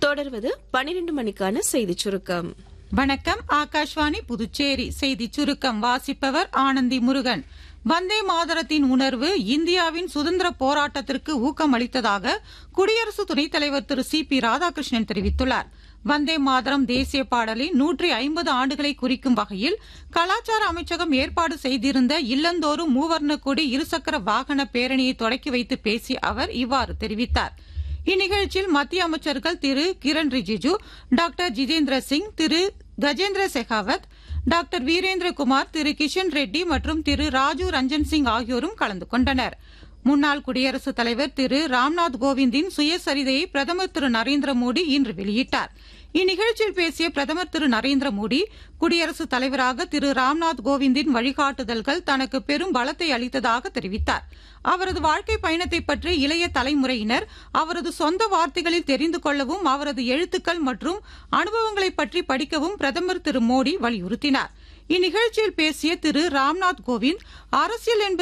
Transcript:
தொடர்வது பனிரெண்டு மணிக்கான செய்திச் சுருக்கம் வணக்கம் ஆகாஷ்வாணி புதுச்சேரி செய்தி சுருக்கம் வாசிப்பவர் ஆனந்தி முருகன் வந்தே மாதரத்தின் உணர்வு இந்தியாவின் சுதந்திர போராட்டத்திற்கு ஊக்கம் அளித்ததாக குடியரசு துணைத் தலைவர் திரு சி பி ராதாகிருஷ்ணன் தெரிவித்துள்ளார் வந்தே மாதரம் தேசிய பாடலை நூற்றி ஐம்பது ஆண்டுகளை குறிக்கும் வகையில் கலாச்சார அமைச்சகம் ஏற்பாடு செய்திருந்த இல்லந்தோறும் மூவர்ண கொடி இருசக்கர வாகன பேரணியை தொடக்கி வைத்து பேசிய அவர் இவ்வாறு தெரிவித்தார் இந்நிகழ்ச்சியில் மத்திய அமைச்சர்கள் திரு கிரண் ரிஜிஜு டாக்டர் ஜிதேந்திர சிங் திரு கஜேந்திர செகாவத் டாக்டர் வீரேந்திரகுமார் திரு கிஷன் ரெட்டி மற்றும் திரு ராஜு ரஞ்சன் சிங் ஆகியோரும் கலந்து கொண்டனர் முன்னாள் குடியரசுத் தலைவர் திரு ராம்நாத் கோவிந்தின் சுயசரிதையை பிரதமர் திரு நரேந்திர மோடி இன்று வெளியிட்டார் இந்நிகழ்ச்சியில் பேசிய பிரதமர் திரு நரேந்திர மோடி குடியரசுத் தலைவராக திரு ராம்நாத் கோவிந்தின் வழிகாட்டுதல்கள் தனக்கு பெரும் பலத்தை அளித்ததாக தெரிவித்தார் அவரது வாழ்க்கை பயணத்தை பற்றி இளைய தலைமுறையினர் அவரது சொந்த வார்த்தைகளில் தெரிந்து கொள்ளவும் அவரது எழுத்துக்கள் மற்றும் அனுபவங்களை பற்றி படிக்கவும் பிரதமர் திரு மோடி வலியுறுத்தினார் இந்நிகழ்ச்சியில் பேசிய திரு ராம்நாத் கோவிந்த் அரசியல் என்பது